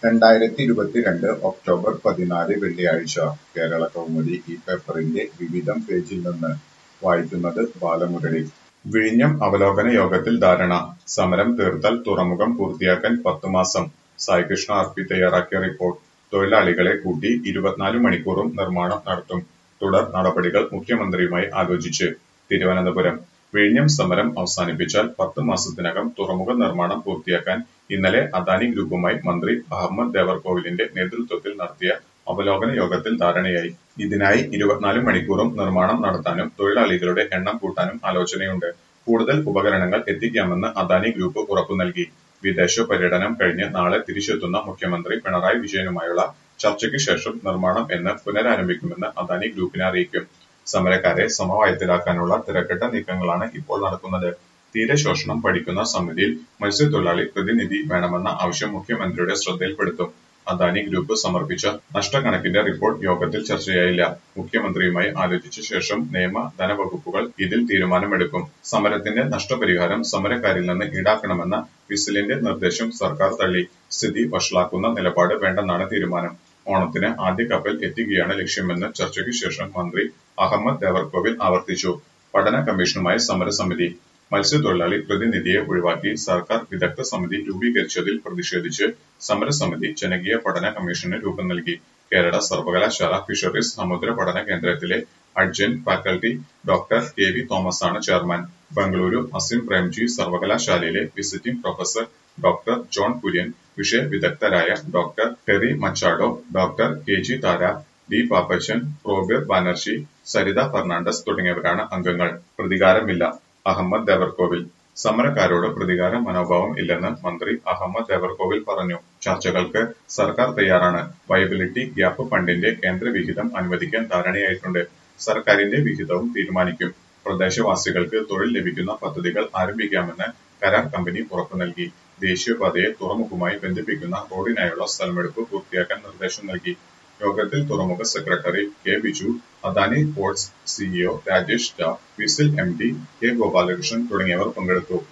രണ്ടായിരത്തി ഇരുപത്തിരണ്ട് ഒക്ടോബർ പതിനാല് വെള്ളിയാഴ്ച കേരള കൗമുദി ഈ പേപ്പറിന്റെ വിവിധം പേജിൽ നിന്ന് വായിക്കുന്നത് ബാലമുരളി വിഴിഞ്ഞം അവലോകന യോഗത്തിൽ ധാരണ സമരം തീർത്താൽ തുറമുഖം പൂർത്തിയാക്കാൻ പത്തു മാസം സായികൃഷ്ണ ആർ പി തയ്യാറാക്കിയ റിപ്പോർട്ട് തൊഴിലാളികളെ കൂട്ടി ഇരുപത്തിനാല് മണിക്കൂറും നിർമ്മാണം നടത്തും തുടർ നടപടികൾ മുഖ്യമന്ത്രിയുമായി ആലോചിച്ച് തിരുവനന്തപുരം വിഴിഞ്ഞം സമരം അവസാനിപ്പിച്ചാൽ പത്ത് മാസത്തിനകം തുറമുഖ നിർമ്മാണം പൂർത്തിയാക്കാൻ ഇന്നലെ അദാനി ഗ്രൂപ്പുമായി മന്ത്രി അഹമ്മദ് ദേവർകോവിലിന്റെ നേതൃത്വത്തിൽ നടത്തിയ അവലോകന യോഗത്തിൽ ധാരണയായി ഇതിനായി ഇരുപത്തിനാല് മണിക്കൂറും നിർമ്മാണം നടത്താനും തൊഴിലാളികളുടെ എണ്ണം കൂട്ടാനും ആലോചനയുണ്ട് കൂടുതൽ ഉപകരണങ്ങൾ എത്തിക്കാമെന്ന് അദാനി ഗ്രൂപ്പ് ഉറപ്പു നൽകി വിദേശ പര്യടനം കഴിഞ്ഞ് നാളെ തിരിച്ചെത്തുന്ന മുഖ്യമന്ത്രി പിണറായി വിജയനുമായുള്ള ചർച്ചയ്ക്ക് ശേഷം നിർമ്മാണം എന്ന് പുനരാരംഭിക്കുമെന്ന് അദാനി ഗ്രൂപ്പിനെ അറിയിക്കും സമരക്കാരെ സമവായത്തിലാക്കാനുള്ള തിരക്കിട്ട നീക്കങ്ങളാണ് ഇപ്പോൾ നടക്കുന്നത് തീരശോഷണം പഠിക്കുന്ന സമിതിയിൽ മത്സ്യത്തൊഴിലാളി പ്രതിനിധി വേണമെന്ന ആവശ്യം മുഖ്യമന്ത്രിയുടെ ശ്രദ്ധയിൽപ്പെടുത്തും അദാനി ഗ്രൂപ്പ് സമർപ്പിച്ച നഷ്ടക്കണക്കിന്റെ റിപ്പോർട്ട് യോഗത്തിൽ ചർച്ചയായില്ല മുഖ്യമന്ത്രിയുമായി ആലോചിച്ച ശേഷം നിയമ ധനവകുപ്പുകൾ ഇതിൽ തീരുമാനമെടുക്കും സമരത്തിന്റെ നഷ്ടപരിഹാരം സമരക്കാരിൽ നിന്ന് ഈടാക്കണമെന്ന വിസിലിന്റെ നിർദ്ദേശം സർക്കാർ തള്ളി സ്ഥിതി വഷളാക്കുന്ന നിലപാട് വേണ്ടെന്നാണ് തീരുമാനം ഓണത്തിന് ആദ്യ കപ്പൽ എത്തിക്കുകയാണ് ലക്ഷ്യമെന്ന് ചർച്ചയ്ക്ക് ശേഷം മന്ത്രി അഹമ്മദ് ദേവർകോവിൽ ആവർത്തിച്ചു പഠന കമ്മീഷനുമായി സമരസമിതി മത്സ്യത്തൊഴിലാളി പ്രതിനിധിയെ ഒഴിവാക്കി സർക്കാർ വിദഗ്ധ സമിതി രൂപീകരിച്ചതിൽ പ്രതിഷേധിച്ച് സമരസമിതി ജനകീയ പഠന കമ്മീഷന് രൂപം നൽകി കേരള സർവകലാശാല ഫിഷറീസ് സമുദ്ര പഠന കേന്ദ്രത്തിലെ adjunct faculty doctor K V Thomas ആണ് ചെയർമാൻ ബംഗളൂരു അസിം പ്രേംജി സർവകലാശാലയിലെ visiting professor doctor John Kurian വിഷയ വിദഗ്ധരായ doctor Terry Machado doctor K G Thara D Pappachan Probir Banerjee Saritha Fernandes തുടങ്ങിയവരാണ് അംഗങ്ങൾ പ്രതികാരമില്ല അഹമ്മദ് ദേവർകോവിൽ സമരക്കാരോട് പ്രതികാര മനോഭാവം ഇല്ലെന്ന് മന്ത്രി അഹമ്മദ് ദേവർകോവിൽ പറഞ്ഞു ചർച്ചകൾക്ക് സർക്കാർ തയ്യാറാണ് വയബിലിറ്റി ഗ്യാപ്പ് ഫണ്ടിന്റെ കേന്ദ്ര വിഹിതം അനുവദിക്കാൻ ധാരണയായിട്ടുണ്ട് സർക്കാരിന്റെ വിഹിതവും തീരുമാനിക്കും പ്രദേശവാസികൾക്ക് തൊഴിൽ ലഭിക്കുന്ന പദ്ധതികൾ ആരംഭിക്കാമെന്ന് കരാർ കമ്പനി ഉറപ്പു നൽകി ദേശീയപാതയെ തുറമുഖവുമായി ബന്ധിപ്പിക്കുന്ന റോഡിനായുള്ള സ്ഥലമെടുപ്പ് പൂർത്തിയാക്കാൻ നിർദ്ദേശം നൽകി യോഗത്തിൽ തുറമുഖ secretary K Biju Adani ports CEO Rajesh Shah VISL M D K Gopalakrishnan തുടങ്ങിയവർ പങ്കെടുത്തു